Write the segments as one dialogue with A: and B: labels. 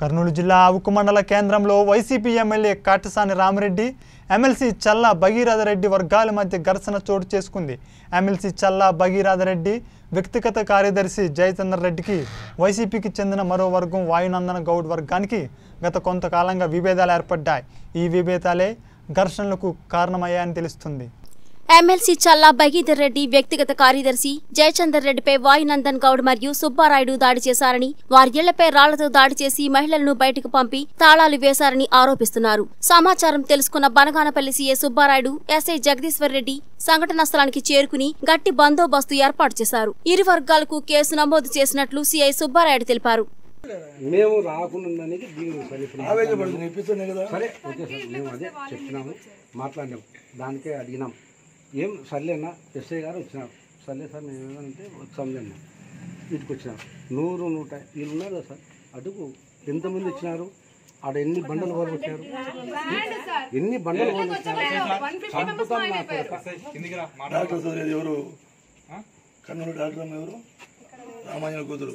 A: కర్నూలు జిల్లా అవుకు మండల కేంద్రంలో YCP MLA Katasani Ramireddy MLC Challa Bhagirathareddy వర్గాల మధ్య ఘర్షణ చోటు చేసుకుంది ఎమ్మెల్సీ చల్లా భగీరథరెడ్డి వ్యక్తిగత కార్యదర్శి జయచంద్ర రెడ్డికి వైసీపీకి చెందిన మరో వర్గం వాయునందన గౌడ్ వర్గానికి గత కొంతకాలంగా విభేదాలు ఏర్పడ్డాయి ఈ విభేదాలే ఘర్షణలకు కారణమయ్యాయని తెలుస్తుంది
B: ఎమ్మెల్సీ చల్లా భగీధర్ రెడ్డి వ్యక్తిగత కార్యదర్శి జయచందర్ రెడ్డిపై వాయునందన్ గౌడ్ మరియు సుబ్బారాయుడు దాడి చేశారని వారి ఇళ్లపై రాళ్లతో దాడి చేసి మహిళలను బయటకు పంపి తాళాలు వేశారని ఆరోపిస్తున్నారు సమాచారం తెలుసుకున్న బనగానపల్లి సీఏ సుబ్బారాయుడు ఎస్ఐ జగదీశ్వర్ రెడ్డి సంఘటనా స్థలానికి చేరుకుని గట్టి బందోబస్తు ఏర్పాటు చేశారు ఇరు వర్గాలకు కేసు నమోదు చేసినట్లు సీఐ సుబ్బారాయుడు తెలిపారు
C: మేము రాకుండా ఉండడానికి దీని సరే ఇప్పుడు
D: ఆవేశపడుతుంది ఇప్పిస్తున్నాయి కదా
C: సరే ఓకే సార్ మేము అదే చెప్పినాము మాట్లాడినాం దానికే అడిగినాం ఏం సర్లేనా ఎస్ఐ గారు వచ్చినారు సర్లే సార్ మేము ఏమంటే వచ్చాంలే అన్నా వీటికి వచ్చినారు నూరు నూట వీళ్ళు ఉన్నారు కదా సార్ అడుగు ఎంతమంది వచ్చినారు ఆడ ఎన్ని బండలు వాళ్ళు వచ్చారు ఎన్ని బండలు వాళ్ళు వచ్చారు చంపుతాం నా కొడుక.
D: డాక్టర్ చదివేది ఎవరు కర్నూలు డాక్టర్ అమ్మ ఎవరు రామాంజన కూతురు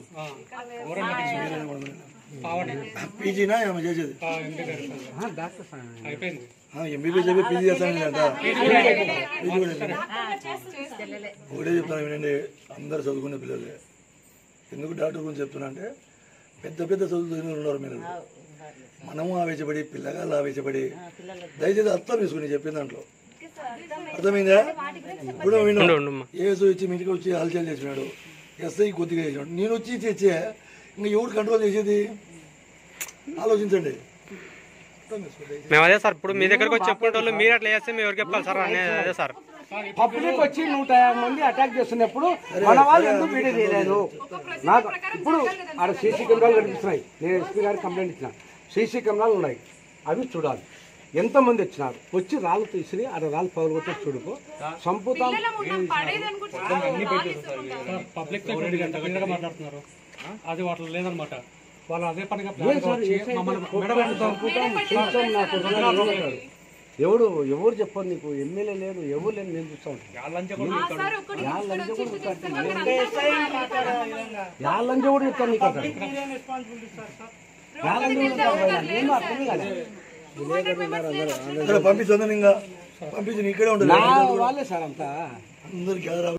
D: పీజీనా ఏమో చేసేది
C: ఆ, డాక్టర్ సార్
D: ఎంబీబీ చెప్పి పీజీ చేస్తాను కదా పీజీ కూడా అయిపోయింది. ఒకటే చెప్తాను వినండి అందరు చదువుకునే పిల్లలే ఎందుకు డాక్టర్ గురించి చెప్తున్నా అంటే పెద్ద పెద్ద చదువు చదివిన వాళ్ళు ఉన్నారు మీరు మనము ఆవేశపడి పిల్లగాళ్ళు ఆవేశపడి దయచేసి అర్థం తీసుకుని చెప్పిన దాంట్లో అర్థమైందా ఇప్పుడు విను ఏసు వచ్చి మీ ఇంటికి వచ్చి హల్చల్ చేసినాడు ఎస్ఐ కొద్దిగా చేసినాడు నేను వచ్చి చేసే ఇంకా ఎవరు కంట్రోల్ చేసేది ఆలోచించండి అర్థం చేసుకో దయచేసి.
E: మేము అదే సార్ ఇప్పుడు మీ దగ్గరకు వచ్చి చెప్పుకుంటే మీరు అట్లా చేస్తే మేము ఎవరికి చెప్పాలి సార్ అనే అదే సార్
C: పబ్లిక్ వచ్చి నూట యాభై మంది అటాక్ చేస్తున్నప్పుడు మన వాళ్ళు ఎందుకు వీడియో చేయలేదు నాకు ఇప్పుడు ఆడ సీసీ కెమెరాలు కనిపిస్తున్నాయి నేను ఎస్పీ గారికి కంప్లైంట్ ఇచ్చిన సీసీ కెమెరాలు ఉన్నాయి అవి చూడాలి ఎంతమంది వచ్చినారు వచ్చి రాళ్ళు తీసి ఆడ రాళ్ళు పగలు కొట్టి చూడుకో సంపుతాం
F: పబ్లిక్ సెక్యూరిటీ గంట గంటగా మాట్లాడుతున్నారు అది వాటిలో లేదనమాట వాళ్ళు అదే పనిగా
C: ఏం
F: ప్లాన్
C: సార్,
F: వచ్చి
C: ఏసై
F: మమ్మల్ని
C: కొడతాం, చంపుతాం, చూస్తాం, నా కొడుకుని అంటాడు. ఎవడు ఎవరు చెప్పరు నీకు ఎమ్మెల్యే లేదు ఎవరు లేదు నేను చూస్తా ఉంటాను యా లంచ కూడా చెప్తాను యా లంచ కూడా చెప్తాను నీకు అంటాడు యా లంచ కూడా చెప్తాను. నేను అర్థమే కాలేదు.
D: ఇక్కడ పంపించండి ఇంకా పంపించి నీ ఇక్కడే ఉంటుంది
C: నా వాళ్ళే సార్ అంతా
D: అందరు గ్యాదర్